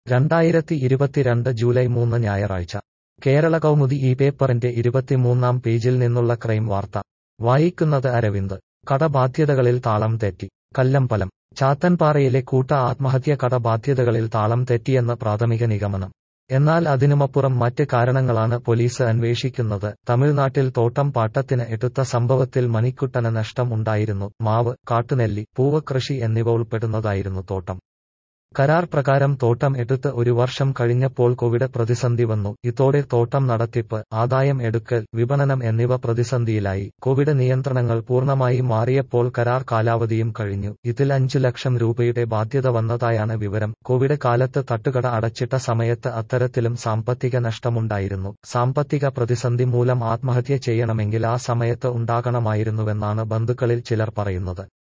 രണ്ടായിരത്തി ഇരുപത്തിരണ്ട് ജൂലൈ മൂന്ന് ഞായറാഴ്ച കേരള കൗമുദി ഈ പേപ്പറിന്റെ ഇരുപത്തിമൂന്നാം പേജിൽ നിന്നുള്ള ക്രൈം വാർത്ത വായിക്കുന്നത് അരവിന്ദ് കടബാധ്യതകളിൽ താളം തെറ്റി കല്ലമ്പലം ചാത്തൻപാറയിലെ കൂട്ട ആത്മഹത്യ കടബാധ്യതകളിൽ താളം തെറ്റിയെന്ന് പ്രാഥമിക നിഗമനം എന്നാൽ അതിനുമപ്പുറം മറ്റ് കാരണങ്ങളാണ് പോലീസ് അന്വേഷിക്കുന്നത് തമിഴ്നാട്ടിൽ തോട്ടം പാട്ടത്തിന് എടുത്ത സംഭവത്തിൽ മണിക്കുട്ടന് നഷ്ടം ഉണ്ടായിരുന്നു മാവ് കാട്ടുനെല്ലി പൂവ് കൃഷി എന്നിവ ഉൾപ്പെടുന്നതായിരുന്നു തോട്ടം കരാർ പ്രകാരം തോട്ടം എടുത്ത് ഒരു വർഷം കഴിഞ്ഞപ്പോൾ കോവിഡ് പ്രതിസന്ധി വന്നു ഇതോടെ തോട്ടം നടത്തിപ്പ് ആദായം എടുക്കൽ വിപണനം എന്നിവ പ്രതിസന്ധിയിലായി കോവിഡ് നിയന്ത്രണങ്ങൾ പൂർണ്ണമായി മാറിയപ്പോൾ കരാർ കാലാവധിയും കഴിഞ്ഞു ഇതിൽ അഞ്ചു ലക്ഷം രൂപയുടെ ബാധ്യത വന്നതായാണ് വിവരം കോവിഡ് കാലത്ത് തട്ടുകട അടച്ചിട്ട സമയത്ത് അത്തരത്തിലും സാമ്പത്തിക നഷ്ടമുണ്ടായിരുന്നു സാമ്പത്തിക പ്രതിസന്ധി മൂലം ആത്മഹത്യ ചെയ്യണമെങ്കിൽ ആ സമയത്ത് ഉണ്ടാകണമായിരുന്നുവെന്നാണ് ബന്ധുക്കളിൽ ചിലർ പറയുന്നത്